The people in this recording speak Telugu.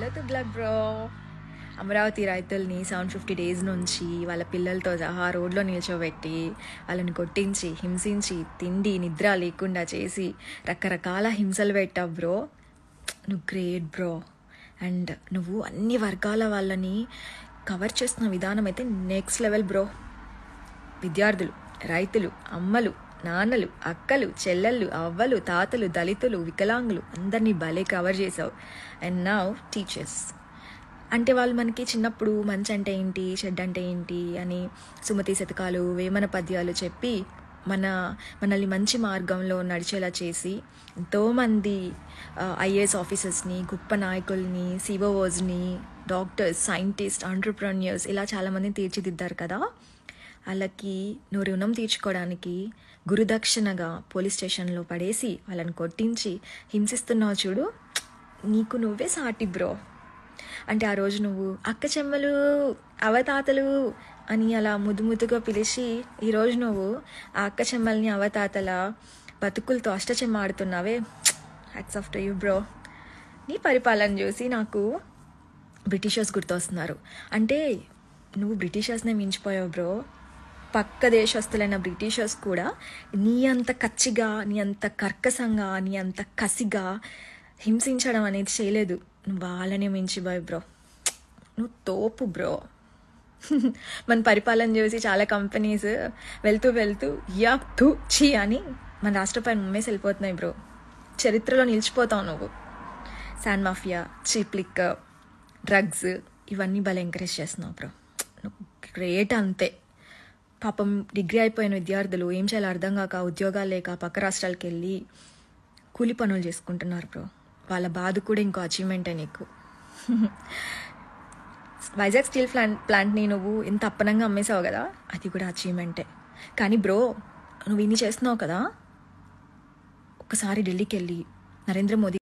హలో తుగ్లక్ బ్రో అమరావతి రైతుల్ని సెవెన్ ఫిఫ్టీ డేస్ నుంచి వాళ్ళ పిల్లలతో సహా రోడ్లో నిల్చోబెట్టి వాళ్ళని కొట్టించి హింసించి తిండి నిద్ర లేకుండా చేసి రకరకాల హింసలు పెట్టావు బ్రో నువ్వు గ్రేట్ బ్రో అండ్ నువ్వు అన్ని వర్గాల వాళ్ళని కవర్ చేస్తున్న విధానం అయితే నెక్స్ట్ లెవెల్ బ్రో విద్యార్థులు రైతులు అమ్మలు నాన్నలు అక్కలు చెల్లెళ్ళు అవ్వలు తాతలు దళితులు వికలాంగులు అందరినీ భలే కవర్ చేసావు అండ్ నౌ టీచర్స్ అంటే వాళ్ళు మనకి చిన్నప్పుడు మంచి అంటే ఏంటి చెడ్డ అంటే ఏంటి అని సుమతి శతకాలు వేమన పద్యాలు చెప్పి మన మనల్ని మంచి మార్గంలో నడిచేలా చేసి ఎంతోమంది ఐఏఎస్ ఆఫీసర్స్ని గొప్ప నాయకుల్ని సిఓఓస్ని డాక్టర్స్ సైంటిస్ట్ ఆంటర్ప్రెన్యూర్స్ ఇలా చాలామందిని తీర్చిదిద్దారు కదా వాళ్ళకి నువ్వు రుణం తీర్చుకోవడానికి గురుదక్షిణగా పోలీస్ స్టేషన్లో పడేసి వాళ్ళని కొట్టించి హింసిస్తున్నావు చూడు నీకు నువ్వే సాటి బ్రో అంటే ఆ రోజు నువ్వు అక్క చెమ్మలు అవతాతలు అని అలా ముద్దు ముద్దుగా పిలిచి ఈరోజు నువ్వు ఆ అక్క చెమ్మల్ని అవతాతల బతుకులతో అష్టచెమ్మ ఆడుతున్నావే hats off to you bro నీ పరిపాలన చూసి నాకు బ్రిటిషర్స్ గుర్తొస్తున్నారు అంటే నువ్వు బ్రిటిషర్స్నే మించిపోయావు బ్రో పక్క దేశస్తులైన బ్రిటిషర్స్ కూడా నీ అంత కచ్చిగా నీ అంత కర్కశంగా నీ అంత కసిగా హింసించడం అనేది చేయలేదు నువ్వు వాళ్ళనే మించిపోయావు బ్రో నువ్వు తోపు బ్రో మన పరిపాలన చూసి చాలా కంపెనీస్ వెళ్తూ వెళ్తూ యా థూ ఛీ అని మన రాష్ట్రపైన ముమ్మేసి వెళ్ళిపోతున్నాయి బ్రో చరిత్రలో నిలిచిపోతావు నువ్వు sand mafia cheap liquor drugs ఇవన్నీ భలే ఎంకరేజ్ చేస్తున్నావు బ్రో నువ్వు గ్రేట్ అంతే పాపం డిగ్రీ అయిపోయిన విద్యార్థులు ఏం చేయాలో అర్థం కాక ఉద్యోగాలు లేక పక్క రాష్ట్రాలకు వెళ్ళి కూలి పనులు చేసుకుంటున్నారు బ్రో వాళ్ళ బాధ కూడా ఇంకో అచీవ్మెంటే నీకు వైజాగ్ స్టీల్ ప్లాంట్ ప్లాంట్ని నువ్వు ఇంత అప్పనంగా అమ్మేసావు కదా అది కూడా అచీవ్మెంటే కానీ బ్రో నువ్వు ఇన్ని చేస్తున్నావు కదా ఒకసారి ఢిల్లీకి వెళ్ళి నరేంద్ర మోదీ